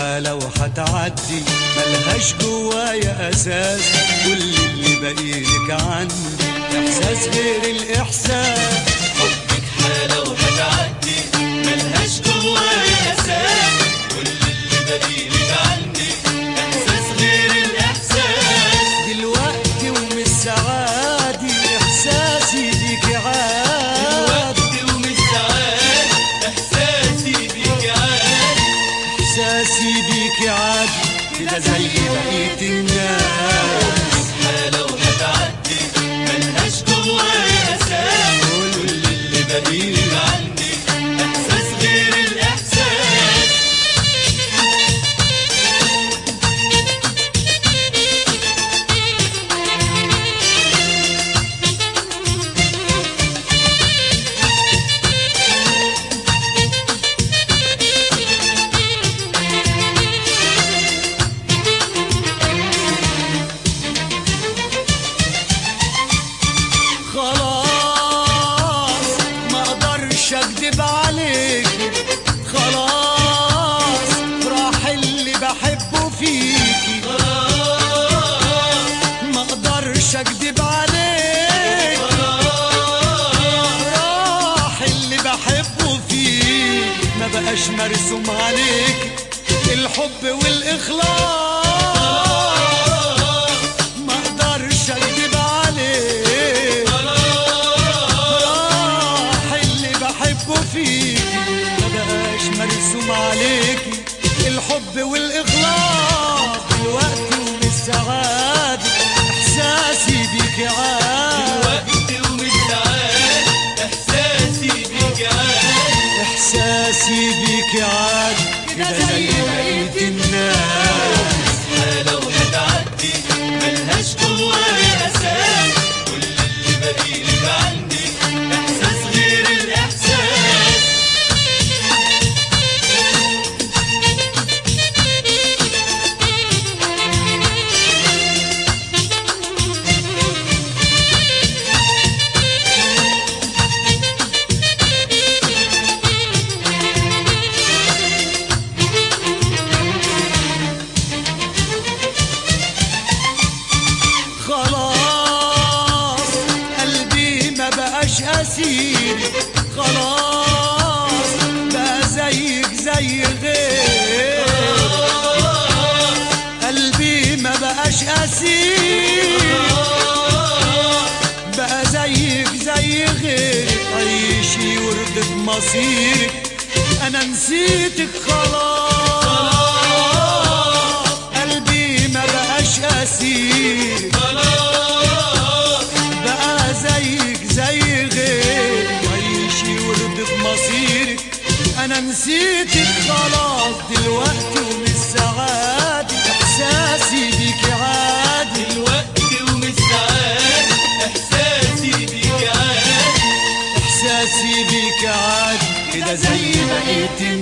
حالة وحتعدي ملهاش جوايا أساس كل اللي باقيلك عني إحساس غير الإحساس حبك حالة وهتعدي ملهاش جوايا أساس كل اللي بديلك عني إحساس غير الإحساس دلوقتي ومش سعادي إحساسي بيك عادي وقت ومش ساعات إحساسي بيك عادي إحساسي بيك عادي كده زي بقية الناس حالة وهتعدي ملهاش جوايا أساس كل اللي بديلك بديلك عني إحساس غير الإحساس خلاص ما اقدرش اكدب عليك خلاص راح اللي بحبه فيكي ما اقدرش اكدب عليك راح اللي بحبه فيك ما بقاش مرسوم عليك الحب والاخلاص ما اقدرش اكدب عليك راح اللي بحبه فيكي ما بقاش مرسوم عليكي الحب والاخلاص دلوقتي ومش سعادة احساسي بيكي عادي وقت ومش ساعات إحساسي بيك عادي احساسي بيكي عادي كده زي بقية الناس حالة وهتعدي ملهاش جوايا أساس كل اللي بديلك عني إحساس غير الإحساس خلاص قلبي ما بقاش اسير خلاص بقى زيك زي غير قلبي ما بقاش اسير بقى زيك زي غير عيشي ورد بمصيرك انا نسيتك خلاص قلبي ما بقاش اسير بقى زيك زي غير عيشي ورد بمصيرك انا نسيتك خلاص دلوقتي ومش سعادة احساسي بيك عادي الوقت ومش ساعات إحساسي بيك عادي احساسي بيك عادي كده زي بقية